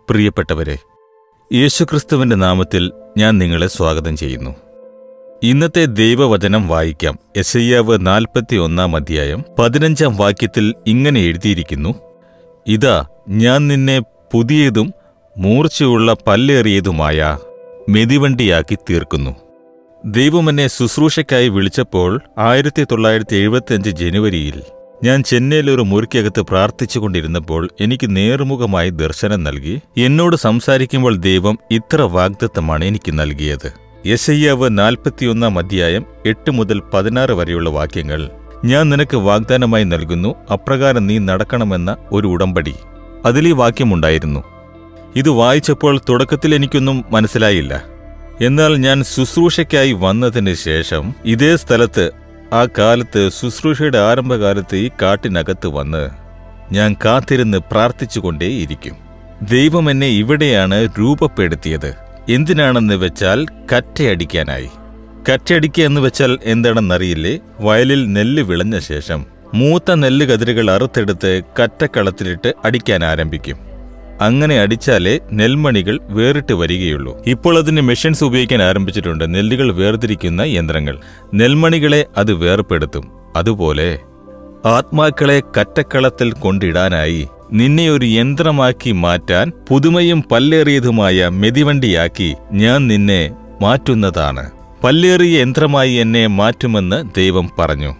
പ്രിയപ്പെട്ടവരെ യേശുക്രിസ്തുവിന്റെ നാമത്തിൽ ഞാൻ നിങ്ങളെ സ്വാഗതം ചെയ്യുന്നു ഇന്നത്തെ ദൈവവചനം വായിക്കാം എസയ്യാവ് നാൽപ്പത്തി ഒന്നാം അധ്യായം പതിനഞ്ചാം വാക്യത്തിൽ ഇങ്ങനെ എഴുതിയിരിക്കുന്നു ഇതാ ഞാൻ നിന്നെ പുതിയതും മൂർച്ചയുള്ള പല്ലേറിയതുമായ മെതിവണ്ടിയാക്കി തീർക്കുന്നു ദൈവം എന്നെ ശുശ്രൂഷയ്ക്കായി വിളിച്ചപ്പോൾ ആയിരത്തി തൊള്ളായിരത്തി എഴുപത്തിയഞ്ച് ജനുവരിയിൽ ഞാൻ ചെന്നൈയിൽ ഒരു മുറിക്കകത്ത് പ്രാർത്ഥിച്ചുകൊണ്ടിരുന്നപ്പോൾ എനിക്ക് നേർമുഖമായി ദർശനം നൽകി എന്നോട് സംസാരിക്കുമ്പോൾ ദൈവം ഇത്ര വാഗ്ദത്തമാണ് എനിക്ക് നൽകിയത് യശയ്യാവ് നാൽപ്പത്തിയൊന്നാം അധ്യായം എട്ട് മുതൽ പതിനാറ് വരെയുള്ള വാക്യങ്ങൾ ഞാൻ നിനക്ക് വാഗ്ദാനമായി നൽകുന്നു അപ്രകാരം നീ നടക്കണമെന്ന ഒരു ഉടമ്പടി അതിൽ ഈ വാക്യമുണ്ടായിരുന്നു ഇത് വായിച്ചപ്പോൾ തുടക്കത്തിൽ എനിക്കൊന്നും മനസ്സിലായില്ല എന്നാൽ ഞാൻ ശുശ്രൂഷയ്ക്കായി വന്നതിന് ശേഷം ഇതേ സ്ഥലത്ത് ആ കാലത്ത് ശുശ്രൂഷയുടെ ആരംഭകാലത്ത് ഈ കാട്ടിനകത്ത് വന്ന് ഞാൻ കാത്തിരുന്ന് പ്രാർത്ഥിച്ചുകൊണ്ടേയിരിക്കും ദൈവം എന്നെ ഇവിടെയാണ് രൂപപ്പെടുത്തിയത് എന്തിനാണെന്ന് വെച്ചാൽ കറ്റയടിക്കാനായി കറ്റയടിക്കുക എന്ന് വെച്ചാൽ എന്താണെന്നറിയില്ലേ വയലിൽ നെല്ല് വിളഞ്ഞ ശേഷം മൂത്ത നെല്ല് കതിരുകൾ അറുത്തെടുത്ത് കറ്റക്കളത്തിലിട്ട് അടിക്കാൻ ആരംഭിക്കും അങ്ങനെ അടിച്ചാലേ നെൽമണികൾ വേറിട്ട് വരികയുള്ളൂ ഇപ്പോൾ അതിന് മെഷീൻസ് ഉപയോഗിക്കാൻ ആരംഭിച്ചിട്ടുണ്ട് നെല്ലുകൾ വേർതിരിക്കുന്ന യന്ത്രങ്ങൾ നെൽമണികളെ അത് വേർപ്പെടുത്തും അതുപോലെ ആത്മാക്കളെ കറ്റക്കളത്തിൽ കൊണ്ടിടാനായി നിന്നെ ഒരു യന്ത്രമാക്കി മാറ്റാൻ പുതുമയും പല്ലേറിയതുമായ മെതിവണ്ടിയാക്കി ഞാൻ നിന്നെ മാറ്റുന്നതാണ് പല്ലേറിയ യന്ത്രമായി എന്നെ മാറ്റുമെന്ന് ദൈവം പറഞ്ഞു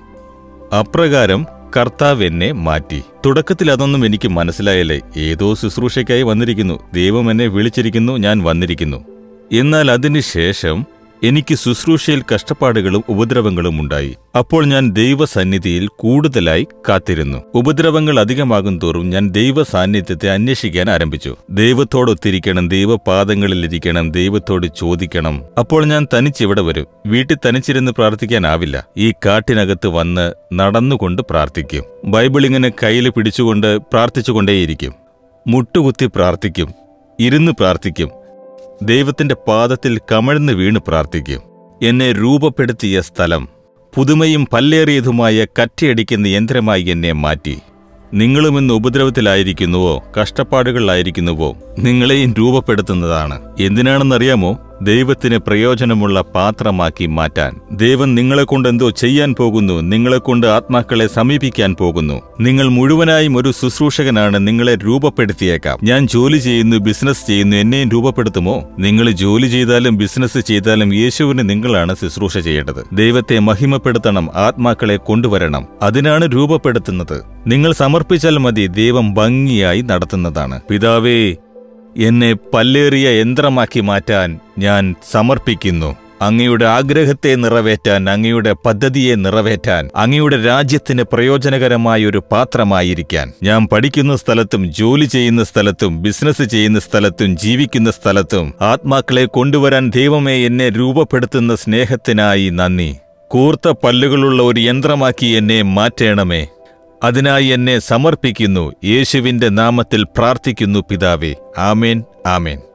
അപ്രകാരം കർത്താവ് എന്നെ മാറ്റി തുടക്കത്തിൽ അതൊന്നും എനിക്ക് മനസ്സിലായല്ലേ ഏതോ ശുശ്രൂഷയ്ക്കായി വന്നിരിക്കുന്നു ദൈവം എന്നെ വിളിച്ചിരിക്കുന്നു ഞാൻ വന്നിരിക്കുന്നു എന്നാൽ അതിനുശേഷം എനിക്ക് ശുശ്രൂഷയിൽ കഷ്ടപ്പാടുകളും ഉപദ്രവങ്ങളും ഉണ്ടായി അപ്പോൾ ഞാൻ ദൈവസന്നിധിയിൽ കൂടുതലായി കാത്തിരുന്നു ഉപദ്രവങ്ങൾ അധികമാകും തോറും ഞാൻ ദൈവ സാന്നിധ്യത്തെ അന്വേഷിക്കാൻ ആരംഭിച്ചു ദൈവത്തോടൊത്തിരിക്കണം ദൈവപാദങ്ങളിലിരിക്കണം ദൈവത്തോട് ചോദിക്കണം അപ്പോൾ ഞാൻ തനിച്ചിവിടെ വരും വീട്ടിൽ തനിച്ചിരുന്ന് പ്രാർത്ഥിക്കാനാവില്ല ഈ കാട്ടിനകത്ത് വന്ന് നടന്നുകൊണ്ട് പ്രാർത്ഥിക്കും ബൈബിൾ ഇങ്ങനെ കയ്യിൽ പിടിച്ചുകൊണ്ട് പ്രാർത്ഥിച്ചുകൊണ്ടേയിരിക്കും മുട്ടുകുത്തി പ്രാർത്ഥിക്കും ഇരുന്ന് പ്രാർത്ഥിക്കും ദൈവത്തിന്റെ പാദത്തിൽ കമഴ്ന്ന് വീണ് പ്രാർത്ഥിക്കും എന്നെ രൂപപ്പെടുത്തിയ സ്ഥലം പുതുമയും പല്ലേറിയതുമായ കറ്റയടിക്കുന്ന യന്ത്രമായി എന്നെ മാറ്റി നിങ്ങളും ഇന്ന് ഉപദ്രവത്തിലായിരിക്കുന്നുവോ കഷ്ടപ്പാടുകളിലായിരിക്കുന്നുവോ നിങ്ങളെയും രൂപപ്പെടുത്തുന്നതാണ് എന്തിനാണെന്നറിയാമോ ദൈവത്തിന് പ്രയോജനമുള്ള പാത്രമാക്കി മാറ്റാൻ ദൈവം നിങ്ങളെക്കൊണ്ട് എന്തോ ചെയ്യാൻ പോകുന്നു നിങ്ങളെക്കൊണ്ട് ആത്മാക്കളെ സമീപിക്കാൻ പോകുന്നു നിങ്ങൾ മുഴുവനായും ഒരു ശുശ്രൂഷകനാണ് നിങ്ങളെ രൂപപ്പെടുത്തിയേക്കാം ഞാൻ ജോലി ചെയ്യുന്നു ബിസിനസ് ചെയ്യുന്നു എന്നെയും രൂപപ്പെടുത്തുമോ നിങ്ങൾ ജോലി ചെയ്താലും ബിസിനസ് ചെയ്താലും യേശുവിന് നിങ്ങളാണ് ശുശ്രൂഷ ചെയ്യേണ്ടത് ദൈവത്തെ മഹിമപ്പെടുത്തണം ആത്മാക്കളെ കൊണ്ടുവരണം അതിനാണ് രൂപപ്പെടുത്തുന്നത് നിങ്ങൾ സമർപ്പിച്ചാൽ മതി ദൈവം ഭംഗിയായി നടത്തുന്നതാണ് പിതാവേ എന്നെ പല്ലേറിയ യന്ത്രമാക്കി മാറ്റാൻ ഞാൻ സമർപ്പിക്കുന്നു അങ്ങയുടെ ആഗ്രഹത്തെ നിറവേറ്റാൻ അങ്ങയുടെ പദ്ധതിയെ നിറവേറ്റാൻ അങ്ങയുടെ രാജ്യത്തിന് പ്രയോജനകരമായ ഒരു പാത്രമായിരിക്കാൻ ഞാൻ പഠിക്കുന്ന സ്ഥലത്തും ജോലി ചെയ്യുന്ന സ്ഥലത്തും ബിസിനസ് ചെയ്യുന്ന സ്ഥലത്തും ജീവിക്കുന്ന സ്ഥലത്തും ആത്മാക്കളെ കൊണ്ടുവരാൻ ദൈവമേ എന്നെ രൂപപ്പെടുത്തുന്ന സ്നേഹത്തിനായി നന്ദി കൂർത്ത പല്ലുകളുള്ള ഒരു യന്ത്രമാക്കി എന്നെ മാറ്റേണമേ അതിനായി എന്നെ സമർപ്പിക്കുന്നു യേശുവിന്റെ നാമത്തിൽ പ്രാർത്ഥിക്കുന്നു പിതാവേ ആമേൻ ആമേൻ